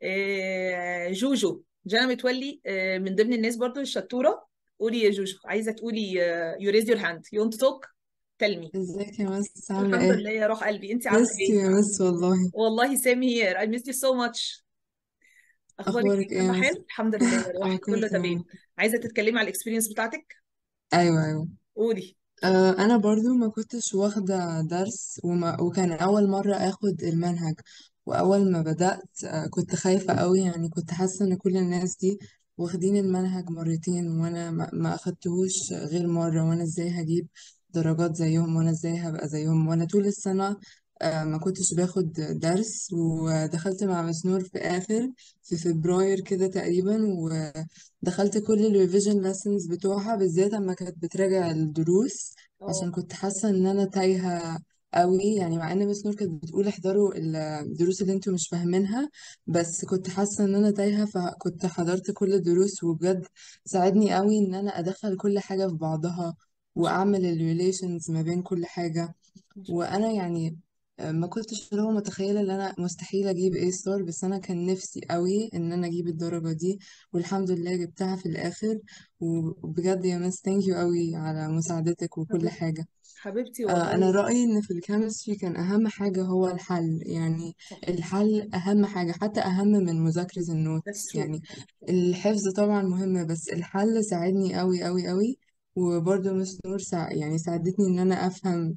آه، جوجو جانا متولي آه، من ضمن الناس برضو الشطوره قولي يا جوجو عايزه تقولي يو ريز يور هاند يو ونت توك تيل مي ازيك يا مس عاملة الحمد ايه؟ لله يا روح قلبي انت عامله ميسي ايه يا مس والله والله سامي هير I missed you so much اخبارك ايه اخبارك ايه كله يا مس؟ حلو الحمد لله يا اه روحي كله كله تمام تمام عايزه تتكلمي على الاكسبيرينس بتاعتك ايوه ايوه قولي آه انا برضو ما كنتش واخدة درس وما وكان اول مرة اخد المنهج واول ما بدأت آه كنت خايفة قوي يعني كنت حاسة ان كل الناس دي واخدين المنهج مرتين وانا ما, ما اخدتهوش غير مرة وانا ازاي هجيب درجات زيهم وانا ازاي هبقى زيهم وانا طول السنة آه ما كنتش باخد درس ودخلت مع مسنور في اخر في فبراير كده تقريبا ودخلت كل الريفيجن ليسنز بتوعها بالذات اما كانت بتراجع الدروس اه عشان كنت حاسة ان انا تايهة قوي يعني مع ان مس نور كانت بتقول احضروا الدروس اللي انتوا مش فاهمينها بس كنت حاسة ان انا تايهة فكنت حضرت كل الدروس وبجد ساعدني قوي ان انا ادخل كل حاجة في بعضها ما شاء واعمل الريليشنز ما بين كل حاجة ما شاء الله وانا يعني ما كنتش اللي هو متخيلة ان انا مستحيل اجيب اي ستار بس انا كان نفسي قوي ان انا اجيب الدرجة دي والحمد لله جبتها في الاخر وبجد يا مس ثانك يو قوي على مساعدتك وكل حبيبتي حاجة حبيبتي آه، أنا والله رأيي إن في الكيمستري كان أهم حاجة هو الحل يعني صح الحل أهم حاجة حتى أهم من مذاكرة that's النوتس true يعني الحفظ طبعا مهم بس الحل ساعدني أوي أوي أوي وبرضه مس نور سا يعني ساعدتني إن أنا أفهم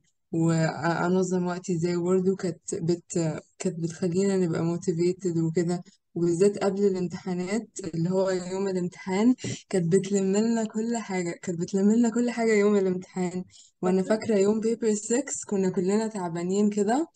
وأنظم وقتي ازاي وبرضه كانت بت كانت بتخلينا نبقى motivated وكده وبالذات قبل الامتحانات اللي هو يوم الامتحان كانت بتلم لنا كل حاجة كانت بتلم لنا كل حاجة يوم الامتحان وانا فاكره فاكره يوم بيبر 6 كنا كلنا تعبانين كده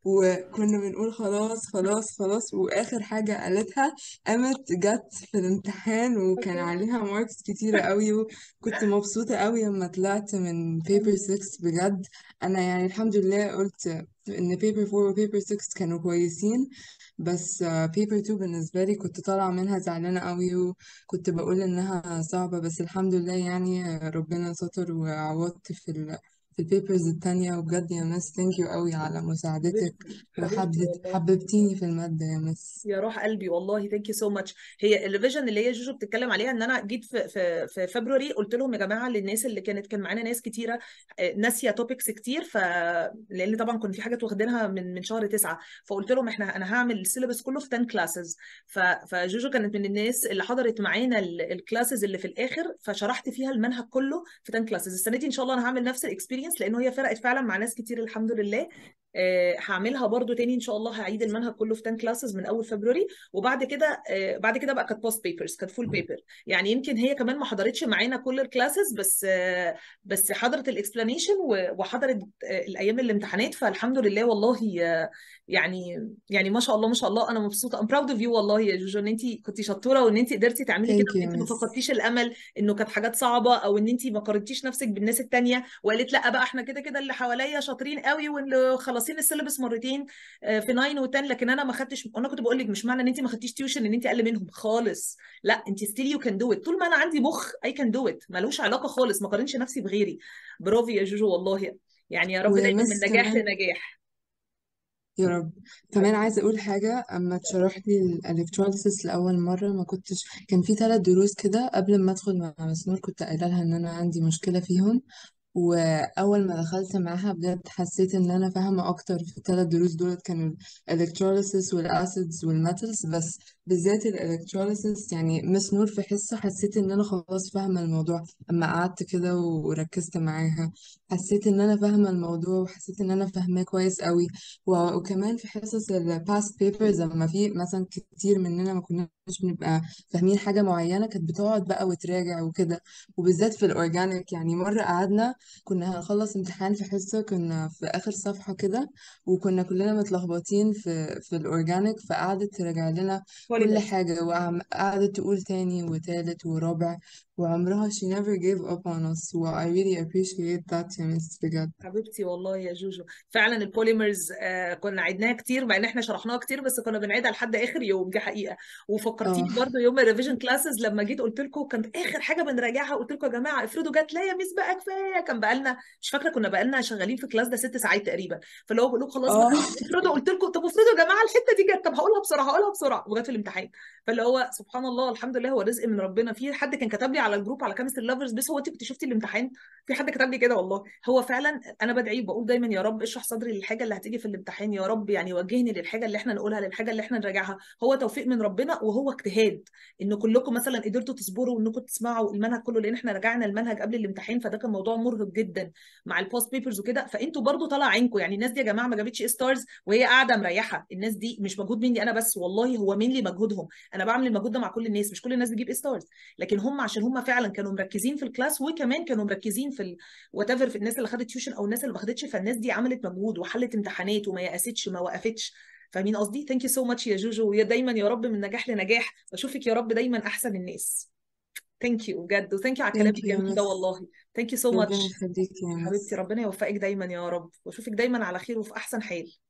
وكنا بنقول خلاص خلاص خلاص واخر حاجه قالتها قامت جت في الامتحان وكان فاكره عليها ماركس كتيره قوي وكنت مبسوطه قوي لما طلعت من بيبر 6 بجد انا يعني الحمد لله قلت ان بيبر 4 وبيبر 6 كانوا كويسين بس بيبر 2 بالنسبه لي كنت طالعه منها زعلانه قوي وكنت بقول انها صعبه بس الحمد لله يعني ربنا ستر وعوضت في ال في البيبرز التانية وبجد يا مس ثانك يو قوي على مساعدتك حبيبتي حبيبتي وحبت والله حببتيني في المادة يا مس يا روح قلبي والله ثانك يو سو ماتش هي الريفيجن اللي هي جوجو بتتكلم عليها ان انا جيت في في في فبراير قلت لهم يا جماعه للناس اللي كانت كان معانا ناس كتيره آه، ناسيه توبكس كتير ف لان طبعا كنت في حاجات واخدينها من من شهر تسعه فقلت لهم احنا انا هعمل السيلبس كله في 10 كلاسز ف... فجوجو كانت من الناس اللي حضرت معانا الكلاسز اللي في الاخر فشرحت فيها المنهج كله في 10 كلاسز السنه دي ان شاء الله انا هعمل نفس الاكسبيرينس لانه هي فرقت فعلا مع ناس كتير الحمد لله آه، هعملها برضو تاني ان شاء الله هعيد المنهج كله في 10 كلاسز من اول فبراير وبعد كده آه، بعد كده بقى كانت بوست بيبرز كانت فول بيبر يعني يمكن هي كمان ما حضرتش معانا كل الكلاسز بس آه، بس حضرت الاكسبلانيشن وحضرت آه، الايام الامتحانات فالحمد لله والله آه، يعني يعني ما شاء الله ما شاء الله انا مبسوطه ام براود اوف يو والله يا جوجو ان انت كنتي شطوره وان انت قدرتي تعملي كده ثانك وان يو انت ما مس فقدتيش الامل انه كانت حاجات صعبه او ان انت ما قارنتيش نفسك بالناس التانيه وقالت لا بقى احنا كده كده اللي حواليا شاطرين قوي واللي خلصين السيلبس مرتين آه، في 9 و10 لكن انا ما خدتش انا كنت بقول لك مش معنى ان انت ما خدتيش تيوشن ان انت اقل منهم خالص لا انت ستيل يو كان دو ات طول ما انا عندي مخ اي كان دو ات ملوش علاقه خالص ما قارنش نفسي بغيري برافو يا جوجو والله يعني يا رب ويا دايما من مس نجاح كمان لنجاح يا رب كمان عايزة أقول حاجة أما اتشرح لي الإلكتروليسيس لأول مرة ما كنتش كان في ثلاث دروس كده قبل ما أدخل مع مسنور كنت قايلة لها إن أنا عندي مشكلة فيهم واول ما دخلت معاها بجد حسيت ان انا فاهمه اكتر في الثلاث دروس دولت كانوا الالكتروليسيس والاسيدز والميتالز بس بالذات الالكتروليسيس يعني مس نور في حصه حسيت ان انا خلاص فاهمه الموضوع اما قعدت كده وركزت معاها حسيت ان انا فاهمه الموضوع وحسيت ان انا فاهماه كويس قوي و- وكمان في حصص الباست بيبرز لما في مثلا كتير مننا ما كناش بنبقى فاهمين حاجه معينه كانت بتقعد بقى وتراجع وكده وبالذات في الاورجانيك يعني مره قعدنا كنا هنخلص امتحان في حصة كنا في آخر صفحة كده وكنا كلنا متلخبطين في في الأورجانيك فقعدت تراجع لنا كل بوليمرز حاجة وقعدت تقول تاني وتالت ورابع وعمرها she never gave up on us و I really appreciate that يا مس بجد حبيبتي والله يا جوجو فعلا البوليمرز آه كنا عدناها كتير مع ان احنا شرحناها كتير بس كنا بنعيدها لحد اخر يوم دي حقيقه اه وفكرتيني برضو يوم الريفيجن كلاسز لما جيت قلت لكم كانت اخر حاجه بنراجعها قلت لكم يا جماعه افرضوا جت لا يا ميس بقى كفايه كان كان بقالنا مش فاكره كنا بقالنا شغالين في كلاس ده ست ساعات تقريبا فاللي هو بقول لهم خلاص اه بقى افرضوا قلت لكم طب افرضوا يا جماعه الحته دي جت طب هقولها بسرعه هقولها بسرعه وجت في الامتحان فاللي هو سبحان الله الحمد لله هو رزق من ربنا في حد كان كتب لي على الجروب على كيمستري لافرز بس هو انت كنت شفتي الامتحان في حد كتب لي كده والله هو فعلا انا بدعي وبقول دايما يا رب اشرح صدري للحاجه اللي هتيجي في الامتحان يا رب يعني وجهني للحاجه اللي احنا نقولها للحاجه اللي احنا نراجعها هو توفيق من ربنا وهو اجتهاد ان كلكم مثلا قدرتوا تصبروا وانكم تسمعوا المنهج كله لان احنا راجعنا المنهج قبل الامتحان فده كان موضوع مرهق جدا مع البوست بيبرز وكده فانتوا برضو طلع عينكم يعني الناس دي يا جماعه ما جابتش ستارز وهي قاعده مريحه الناس دي مش مجهود مني انا بس والله هو مين لي مجهودهم انا بعمل المجهود ده مع كل الناس مش كل الناس بتجيب ستارز لكن هم عشان هم فعلا كانوا مركزين في الكلاس وكمان كانوا مركزين في ال... وات في الناس اللي خدت تيوشن او الناس اللي ما خدتش فالناس دي عملت مجهود وحلت امتحانات وما يأستش ما وقفتش فاهمين قصدي ثانك يو سو ماتش يا جوجو ويا دايما يا رب من نجاح لنجاح واشوفك يا رب دايما احسن الناس ثانك يو بجد وثانك يو على الكلام ثانك يو يا الجميل ده مس والله ثانك يو سو ربنا ماتش يخليك يا حبيبتي مس ربنا يوفقك دايما يا رب واشوفك دايما على خير وفي احسن حال